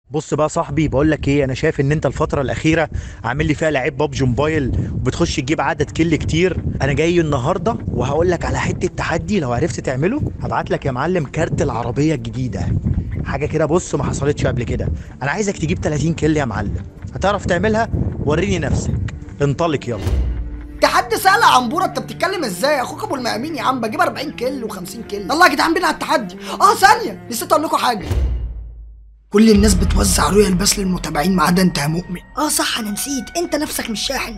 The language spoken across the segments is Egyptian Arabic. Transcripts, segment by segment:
بص بقى صاحبي بقول لك ايه انا شايف ان انت الفتره الاخيره عامل لي فيها لعيب بابجي موبايل وبتخش تجيب عدد كل كتير انا جاي النهارده وهقول لك على حته تحدي لو عرفت تعمله هبعت لك يا معلم كارت العربيه الجديده حاجه كده بص ما حصلتش قبل كده انا عايزك تجيب 30 كل يا معلم هتعرف تعملها وريني نفسك انطلق يلا تحدي سهل يا عمبوره انت بتتكلم ازاي اخوك ابو المأمين يا عم بجيب 40 كيلو و50 كيلو يلا يا جدعان بينا على التحدي اه ثانيه نسيت اقول لكم حاجه كل الناس بتوزع رويال بس للمتابعين ما عدا انت يا مؤمن اه صح انا نسيت انت نفسك مش شاحن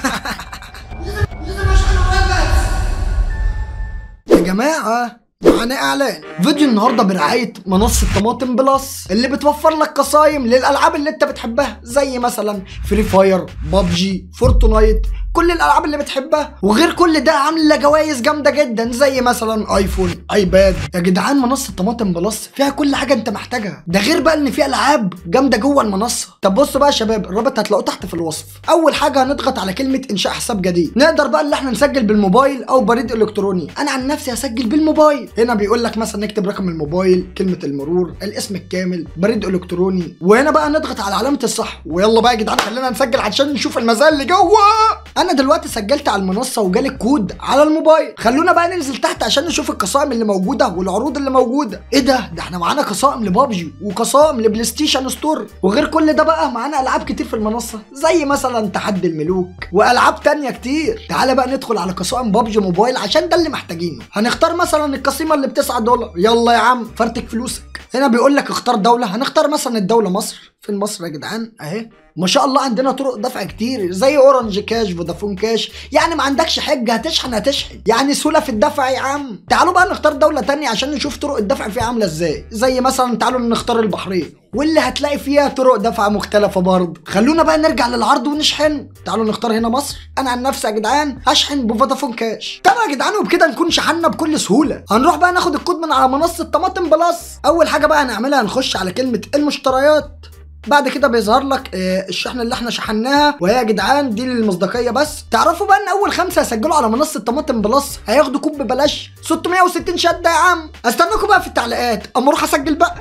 يا جماعه معانا اعلان فيديو النهارده برعايه منصه طماطم بلس اللي بتوفر لك قصايم للالعاب اللي انت بتحبها زي مثلا فري فاير بابجي فورتنايت كل الالعاب اللي بتحبها وغير كل ده عامله جوائز جامده جدا زي مثلا ايفون ايباد يا جدعان منصه طماطم بلس فيها كل حاجه انت محتاجها ده غير بقى ان في العاب جامده جوه المنصه طب بصوا بقى يا شباب الرابط هتلاقوه تحت في الوصف اول حاجه هنضغط على كلمه انشاء حساب جديد نقدر بقى اللي احنا نسجل بالموبايل او بريد الكتروني انا عن نفسي هسجل بالموبايل هنا بيقول لك مثلا نكتب رقم الموبايل كلمه المرور الاسم الكامل بريد الكتروني وهنا بقى نضغط على علامه الصح ويلا بقى يا جدعان خلينا نسجل عشان نشوف المزايا اللي جوه انا دلوقتي سجلت على المنصه وجالي الكود على الموبايل خلونا بقى ننزل تحت عشان نشوف القصائم اللي موجوده والعروض اللي موجوده ايه ده ده احنا معانا قصائم لبابجي وقصائم لبلاي ستيشن ستور وغير كل ده بقى معانا العاب كتير في المنصه زي مثلا تحدي الملوك والعاب تانية كتير تعالى بقى ندخل على قصائم بابجي موبايل عشان ده اللي محتاجينه هنختار مثلا القسيمه اللي ب 9 دولار يلا يا عم فرتك فلوسك هنا بيقول لك اختار دوله هنختار مثلا الدوله مصر فين مصر يا جدعان اهي ما شاء الله عندنا طرق دفع كتير زي اورنج كاش فودافون كاش يعني ما عندكش حجه هتشحن هتشحن يعني سهوله في الدفع يا عم تعالوا بقى نختار دوله تانية عشان نشوف طرق الدفع فيها عامله ازاي زي مثلا تعالوا نختار البحرين واللي هتلاقي فيها طرق دفع مختلفه برضه خلونا بقى نرجع للعرض ونشحن تعالوا نختار هنا مصر انا عن نفسي يا جدعان هشحن بفودافون كاش طبعا يا جدعان وبكده نكون شحنا بكل سهوله هنروح بقى ناخد الكود من على منصه طماطم بلس اول حاجه بقى هنعملها هنخش على كلمه المشتريات بعد كده بيظهر لك آه، الشحنه اللي احنا شحناها وهي يا جدعان دي للمصداقيه بس تعرفوا بقى ان اول خمسه هيسجلوا على منصه طماطم بلس هياخدوا كوب ببلاش 660 شده يا عم استناكم بقى في التعليقات اما اروح اسجل بقى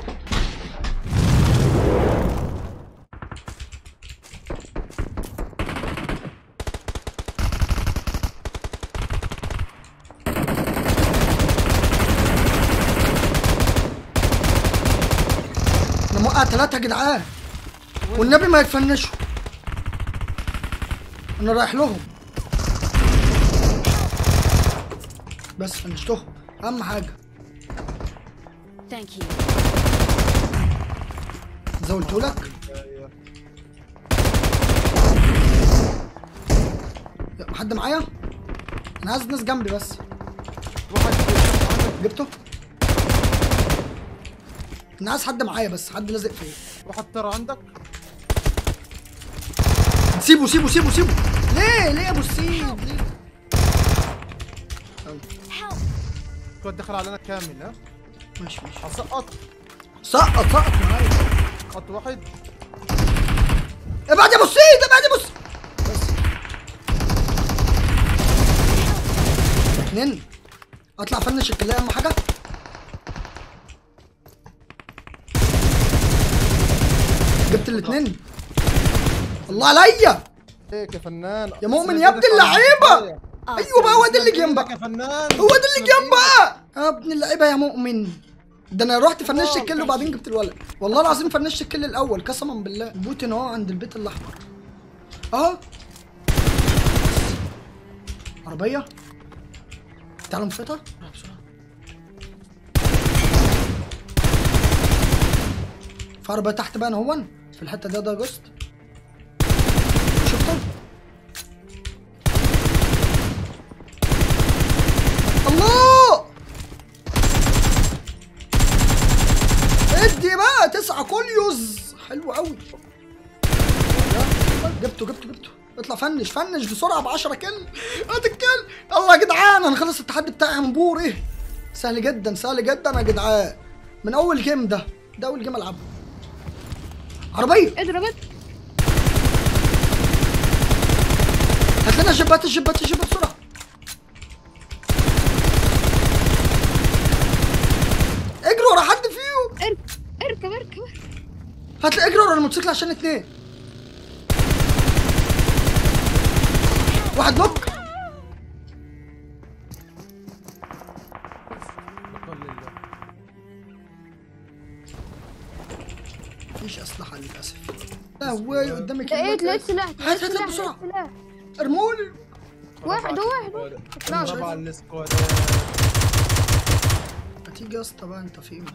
انا موقع ثلاثه يا جدعان والنبي ما يتفنشوا انا رايح لهم بس فنشتهم اهم حاجه Thank you. زولته لك حد معايا انا عايز ناس جنبي بس جبته انا عايز حد معايا بس حد لازق فيا روح ترى عندك سيبه سيبه سيبه سيبه ليه ليه يا ابو السيب ليه Help! كنت دخل علينا كامل ها ماشي ماشي هسقط سقط سقط معايا خط واحد ابعد يا ابو السيد ابعد يا ابو السيد بس اتنين اطلع فنش الكليه اهم حاجه جبت الاتنين الله عليا هيك يا فنان يا مؤمن يا ابن اللعيبه ايوه بقى هو ده اللي جنبك يا فنان هو ده اللي جنبك يا ابن اللعيبه يا مؤمن ده انا رحت فنشت الكل وبعدين جبت الولد والله العظيم فنشت الكل الاول قسما بالله بوتين اهو عند البيت الاحمر اهو عربيه تعالوا نفطها روح بسرعه في عربيه تحت بقى هون في الحته دي ده جوست شفته الله ادي بقى تسعة كوليوز حلو قوي جبته جبته جبته اطلع فنش فنش بسرعة ب 10 كل هات الكل يلا يا جدعان هنخلص التحدي بتاعي يا منبور ايه سهل جدا سهل جدا يا جدعان من اول جيم ده ده اول جيم العبه عربية اضربت هات لنا جبات الجبات الجبات بسرعة اجروا ورا حد فيهم اركب اركب اركب هات لي اجري ورا الموتوسيكل عشان اتنين واحد نوك بقول لله مفيش اسلحه للاسف لا واي قدامك لقيت لقيت سلاح هات لقيت هات سلاح بسرعه لقيت سلاح ارموني واحد هو واحد واحد. لا، مش ربع السكواد هتيجي يا اسطى بقى انت فين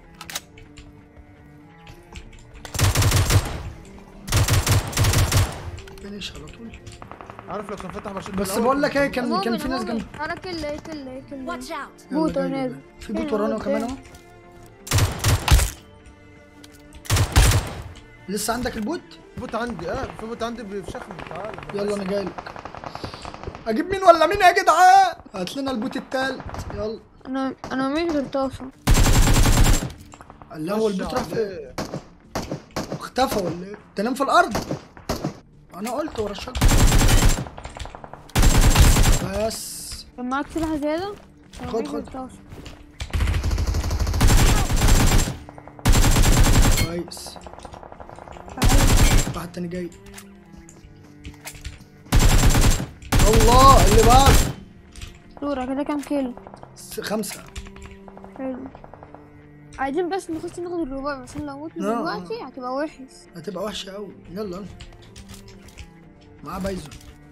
فينيش على طول عارف لو كان فتح بشوت بس بقول لك ايه كان كان مؤمن في ناس مؤمن جنبي تعالى كل كل كل Watch out! يلا بوت جاي ونازل. جاي. في بوت هنا ورانا بوت كمان هنا. اهو لسه عندك البوت بوت عندي اه في بوت عندي بيفشخني تعال يلا انا جاي لك اجيب مين ولا مين يا جدعان هات لنا البوت التالت يلا انا انا مش غير طاسه الله هو البوت راح فين اختفى ولا ايه تنام في الارض انا قلت ورا الشجره بس كان معاك سلاح زياده أنا خد، مش غير خد. طاسة. كويس واحد تاني جاي الله اللي بعد صورة كده كام كيلو س- خمسة حلو عايزين بس نخش ناخد الرباع عشان لو متنا آه، دلوقتي هتبقى وحش هتبقى وحشة أوي يلا يلا معاه بايزون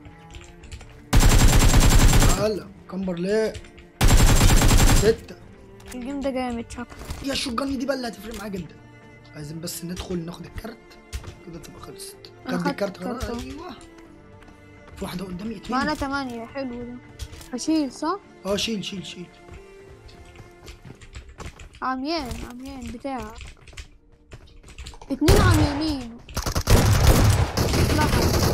تعالى كمبر ليه ستة الجيم ده جامد شكله يا شوجان دي بقى اللي هتفرق معايا جدا عايزين بس ندخل ناخد الكارت كده تبقى خلصت أنا خد خدت الكارت الكارت خلاص أهو. ايوه في واحدة قدامي معانا اتنين تمانية حلو ده هشيل صح؟ اه شيل شيل شيل عميان عميان بتاعك اتنين عميانين لا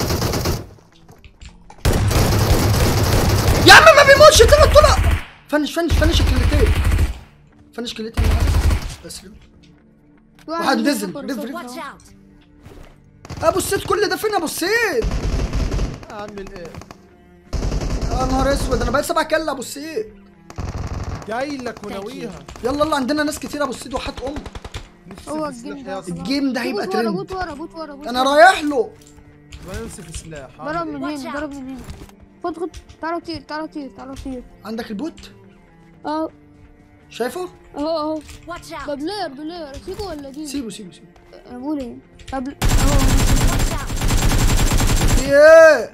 يا عم ما بيموتش تلات طلع فنش فنش فنش الكلتين فنش كلتين بس واحد نزل، بياخد نزل. صوت Watch أهو. out! ابو السيد كل ده فين يا ابو السيد اعمل ايه يا نهار اسود انا بقيت سبع كله ابو السيد جاي لك وناويها يلا يلا عندنا ناس كتير ابو السيد وحات ام نفسي هو في الجيم سلاح ده يا خلاص. الجيم ده هيبقى بوت ورا ترند بوت ورا بوت ورا بوت انا ورا. رايح له وانا نفسي في سلاح ضرب أعمل من Watch هنا out. ضرب من هنا خد خد تعالوا طير تعالوا طير تعالوا طير عندك البوت اهو شايفه اهو اهو Watch ده out! بلاير بلاير اسيبه ولا دي؟ سيبه سيبه سيبه انا بقول ايه؟ طب اهو Watch out! في ايه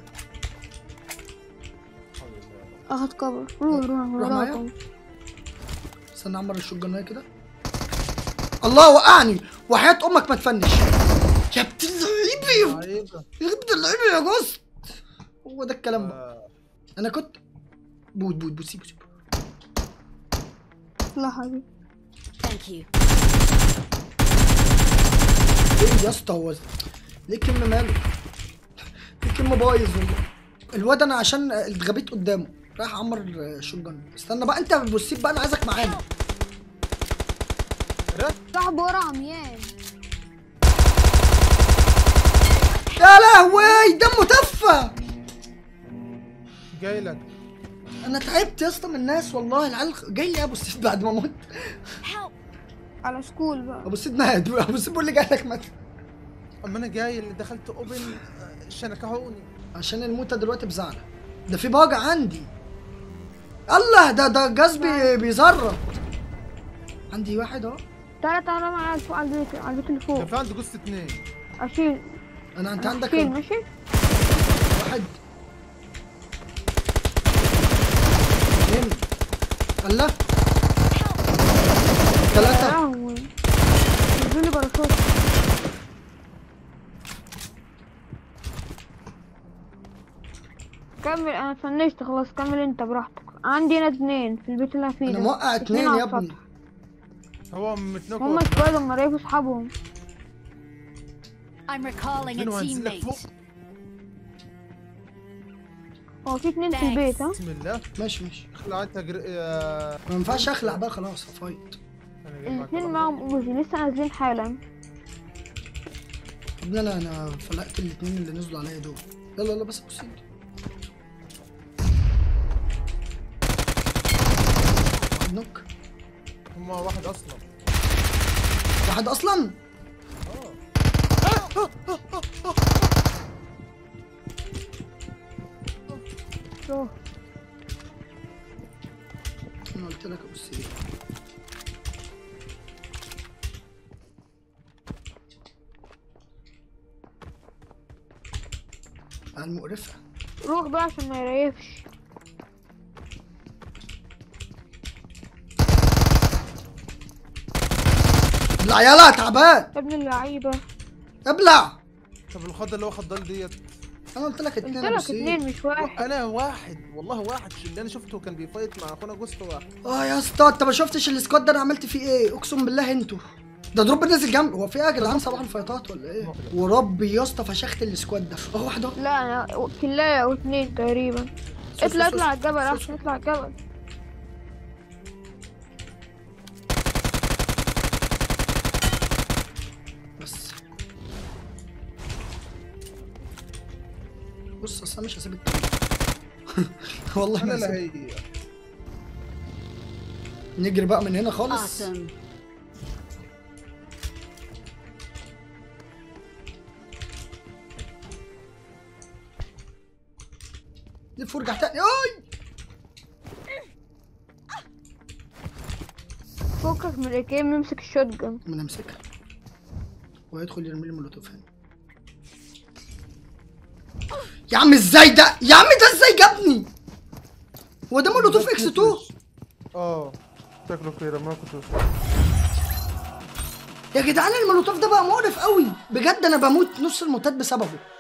اخد كفر روح روح روح روح معايا. استنى اعمر الشوجنايه كده الله وقعني وحياة امك ما تفنش يا ابن اللعيبه عيبة. يا ابن اللعيبه يا جوست هو ده الكلام بقى آه، انا كنت بوت بوت بوت سيبه سيبه لا حبيبي Thank you. ايه يا اسطى هو ليه كلمه ماله ليه كلمه بايظ والله الواد انا عشان اتغبيت قدامه راح عمر شوجن استنى بقى انت بصيب بقى انا عايزك معانا صاحب ورا عميان يا لهوي دمه تفه جاي لك انا تعبت يا اسطى من الناس والله العيال جاي لي ابو السيد بعد ما مت Help! على سكول بقى ابو السيد مات ابو السيد بيقول لي جاي لك مات اما انا جاي اللي دخلت اوبن آه، شنكهوني عشان الموتة دلوقتي بزعلة ده في باجة عندي الله ده ده جاز بي بيزرط عندي واحد اهو تعالى تعالى معايا فوق على البيت على البيت اللي فوق كان في عندي جوست اتنين اشيل انا انت عندك اشيل ماشي واحد اثنين الله يا ثلاثة لهوي نزل لي باراشوت كمل انا فنشت خلاص كمل انت براحتك عندي انا اتنين في البيت اللي أنا فيه انا ده. موقع اتنين على يا ابني السطح. هو متنوك هما سكواد هما رايفوا اصحابهم I'm recalling a فين وهنزل لك فوق teammate. هو في اتنين في البيت ها بسم الله ماشي ماشي اخلع انت جر... يا ما ينفعش اخلع بقى خلاص فايت انا جاي معاك الاتنين طبعاً. معاهم اوزي لسه نازلين حالا يا ابني انا انا فلقت الاتنين اللي نزلوا عليا دول يلا يلا بس بص واحد نوك هما واحد اصلا واحد اصلا اه روح انا قلت لك ابص ايه المقرفة روح بقى عشان ما يريفش ابلع يلا تعبان يا ابن اللعيبة ابلع طب الخضه اللي هو خضال ديت انا قلت لك قلت اتنين لك ابص ايه اتنين مش واحد انا واحد والله واحد اللي انا شفته كان بيفايت مع اخونا جوست واحد اه يا اسطى انت ما شفتش السكواد ده انا عملت فيه ايه اقسم بالله انتوا ده دروب نازل جنبي هو في ايه يا جدعان صباح الفيطات ولا ايه وربي يا اسطى فشخت السكواد ده اه واحد اهو لا انا كلاية او اتنين تقريبا سوس اطلع سوس اطلع على الجبل سوس. احسن اطلع على الجبل بس بص اصل أنا مش هسيب التاني والله انا ما اللي هسيب هي نجري بقى من هنا خالص Awesome. لف وارجع تاني اي فكك من الاكيم نمسك الشوت جن ما نمسكها ويدخل يرمي لي مولوتوف هنا يا عم ازاي ده يا عم ده ازاي جابني هو ده مولوتوف اكس 2 اه شكله كده ما كنت يا جدعان المولوتوف ده بقى مقرف قوي بجد انا بموت نص الموتات بسببه